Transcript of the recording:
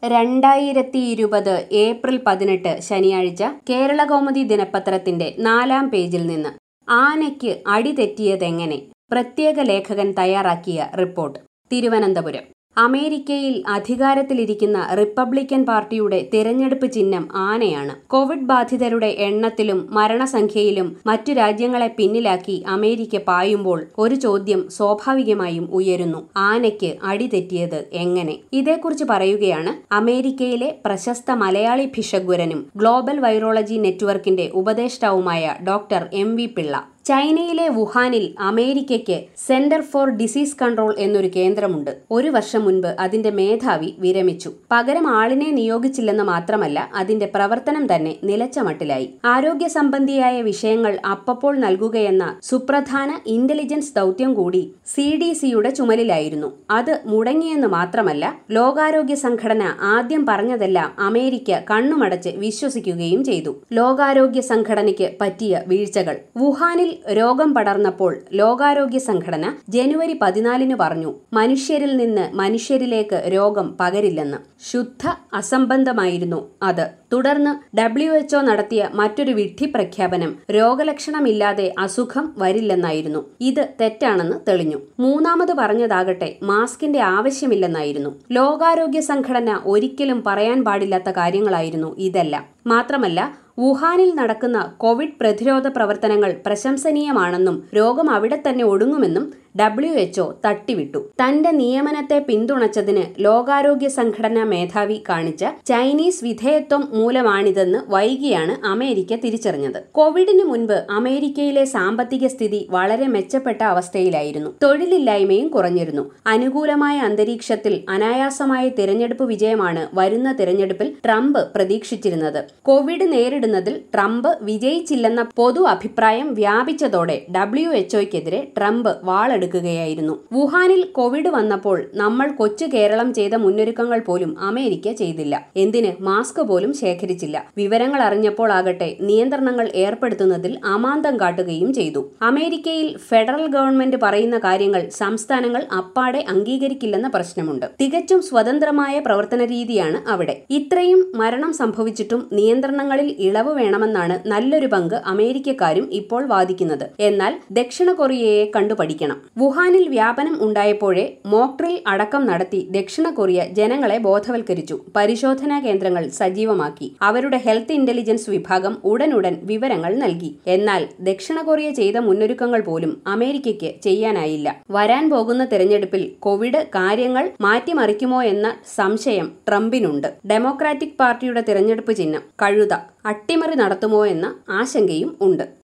രണ്ടായിരത്തി ഇരുപത് ഏപ്രിൽ പതിനെട്ട് ശനിയാഴ്ച കേരളകൗമുദി ദിനപത്രത്തിന്റെ നാലാം പേജിൽ നിന്ന് ആനയ്ക്ക് അടി തെറ്റിയതെങ്ങനെ പ്രത്യേക ലേഖകൻ തയ്യാറാക്കിയ റിപ്പോർട്ട് തിരുവനന്തപുരം അമേരിക്കയിൽ അധികാരത്തിലിരിക്കുന്ന റിപ്പബ്ലിക്കൻ പാർട്ടിയുടെ തിരഞ്ഞെടുപ്പ് ചിഹ്നം ആനയാണ് കോവിഡ് ബാധിതരുടെ എണ്ണത്തിലും മരണസംഖ്യയിലും മറ്റു രാജ്യങ്ങളെ പിന്നിലാക്കി അമേരിക്ക പായുമ്പോൾ ഒരു ചോദ്യം സ്വാഭാവികമായും ഉയരുന്നു ആനയ്ക്ക് അടി തെറ്റിയത് എങ്ങനെ ഇതേക്കുറിച്ച് പറയുകയാണ് അമേരിക്കയിലെ പ്രശസ്ത മലയാളി ഭിഷഗ്വരനും ഗ്ലോബൽ വൈറോളജി നെറ്റ്വർക്കിന്റെ ഉപദേഷ്ടാവുമായ ഡോക്ടർ എം വി പിള്ള ചൈനയിലെ വുഹാനിൽ അമേരിക്കയ്ക്ക് സെന്റർ ഫോർ ഡിസീസ് കൺട്രോൾ എന്നൊരു കേന്ദ്രമുണ്ട് ഒരു വർഷം മുൻപ് അതിന്റെ മേധാവി വിരമിച്ചു പകരം ആളിനെ നിയോഗിച്ചില്ലെന്ന് മാത്രമല്ല അതിന്റെ പ്രവർത്തനം തന്നെ നിലച്ച മട്ടിലായി ആരോഗ്യ സംബന്ധിയായ വിഷയങ്ങൾ അപ്പപ്പോൾ നൽകുകയെന്ന സുപ്രധാന ഇന്റലിജൻസ് ദൗത്യം കൂടി സി ഡി സിയുടെ ചുമലിലായിരുന്നു അത് മുടങ്ങിയെന്ന് മാത്രമല്ല ലോകാരോഗ്യ സംഘടന ആദ്യം പറഞ്ഞതെല്ലാം അമേരിക്ക കണ്ണുമടച്ച് വിശ്വസിക്കുകയും ചെയ്തു ലോകാരോഗ്യ സംഘടനയ്ക്ക് പറ്റിയ വീഴ്ചകൾ വുഹാനിൽ രോഗം പടർന്നപ്പോൾ ലോകാരോഗ്യ സംഘടന ജനുവരി പതിനാലിന് പറഞ്ഞു മനുഷ്യരിൽ നിന്ന് മനുഷ്യരിലേക്ക് രോഗം പകരില്ലെന്ന് ശുദ്ധ അസംബന്ധമായിരുന്നു അത് തുടർന്ന് ഡബ്ല്യു എച്ച്ഒ നടത്തിയ മറ്റൊരു വിഡ്ഢി പ്രഖ്യാപനം രോഗലക്ഷണമില്ലാതെ അസുഖം വരില്ലെന്നായിരുന്നു ഇത് തെറ്റാണെന്ന് തെളിഞ്ഞു മൂന്നാമത് പറഞ്ഞതാകട്ടെ മാസ്കിന്റെ ആവശ്യമില്ലെന്നായിരുന്നു ലോകാരോഗ്യ സംഘടന ഒരിക്കലും പറയാൻ പാടില്ലാത്ത കാര്യങ്ങളായിരുന്നു ഇതെല്ലാം മാത്രമല്ല വുഹാനിൽ നടക്കുന്ന കോവിഡ് പ്രതിരോധ പ്രവർത്തനങ്ങൾ പ്രശംസനീയമാണെന്നും രോഗം അവിടെ തന്നെ ഒടുങ്ങുമെന്നും ഡബ്ല്യു എച്ച്ഒ തട്ടിവിട്ടു തന്റെ നിയമനത്തെ പിന്തുണച്ചതിന് ലോകാരോഗ്യ സംഘടനാ മേധാവി കാണിച്ച ചൈനീസ് വിധേയത്വം മൂലമാണിതെന്ന് വൈകിയാണ് അമേരിക്ക തിരിച്ചറിഞ്ഞത് കോവിഡിന് മുൻപ് അമേരിക്കയിലെ സാമ്പത്തിക സ്ഥിതി വളരെ മെച്ചപ്പെട്ട അവസ്ഥയിലായിരുന്നു തൊഴിലില്ലായ്മയും കുറഞ്ഞിരുന്നു അനുകൂലമായ അന്തരീക്ഷത്തിൽ അനായാസമായ തിരഞ്ഞെടുപ്പ് വിജയമാണ് വരുന്ന തിരഞ്ഞെടുപ്പിൽ ട്രംപ് പ്രതീക്ഷിച്ചിരുന്നത് കോവിഡ് നേരിടുന്നതിൽ ട്രംപ് വിജയിച്ചില്ലെന്ന പൊതു അഭിപ്രായം വ്യാപിച്ചതോടെ ഡബ്ല്യു എച്ച്ഒയ്ക്കെതിരെ ട്രംപ് വാളെടുക്കുകയായിരുന്നു വുഹാനിൽ കോവിഡ് വന്നപ്പോൾ നമ്മൾ കൊച്ചു കേരളം ചെയ്ത മുന്നൊരുക്കങ്ങൾ പോലും അമേരിക്ക ചെയ്തില്ല എന്തിന് മാസ്ക് പോലും ശേഖരിച്ചില്ല വിവരങ്ങൾ അറിഞ്ഞപ്പോൾ ആകട്ടെ നിയന്ത്രണങ്ങൾ ഏർപ്പെടുത്തുന്നതിൽ അമാന്തം കാട്ടുകയും ചെയ്തു അമേരിക്കയിൽ ഫെഡറൽ ഗവൺമെന്റ് പറയുന്ന കാര്യങ്ങൾ സംസ്ഥാനങ്ങൾ അപ്പാടെ അംഗീകരിക്കില്ലെന്ന പ്രശ്നമുണ്ട് തികച്ചും സ്വതന്ത്രമായ പ്രവർത്തന രീതിയാണ് അവിടെ ഇത്രയും മരണം സംഭവിച്ചിട്ടും നിയന്ത്രണങ്ങളിൽ ഇളവ് വേണമെന്നാണ് നല്ലൊരു പങ്ക് അമേരിക്കക്കാരും ഇപ്പോൾ വാദിക്കുന്നത് എന്നാൽ ദക്ഷിണ കൊറിയയെ കണ്ടു പഠിക്കണം വുഹാനിൽ വ്യാപനം ഉണ്ടായപ്പോഴേ മോക്ട്രിൽ അടക്കം നടത്തി ദക്ഷിണ കൊറിയ ജനങ്ങളെ ബോധവൽക്കരിച്ചു പരിശോധനാ കേന്ദ്രങ്ങൾ സജീവമാക്കി അവരുടെ ഹെൽത്ത് ഇന്റലിജൻസ് വിഭാഗം ഉടനുടൻ വിവരങ്ങൾ നൽകി എന്നാൽ ദക്ഷിണ കൊറിയ ചെയ്ത മുന്നൊരുക്കങ്ങൾ പോലും അമേരിക്കയ്ക്ക് ചെയ്യാനായില്ല വരാൻ പോകുന്ന തെരഞ്ഞെടുപ്പിൽ കോവിഡ് കാര്യങ്ങൾ മാറ്റിമറിക്കുമോ എന്ന സംശയം ട്രംപിനുണ്ട് ഡെമോക്രാറ്റിക് പാർട്ടിയുടെ തിരഞ്ഞെടുപ്പ് ചിഹ്നം കഴുത അട്ടിമറി നടത്തുമോ എന്ന ആശങ്കയും ഉണ്ട്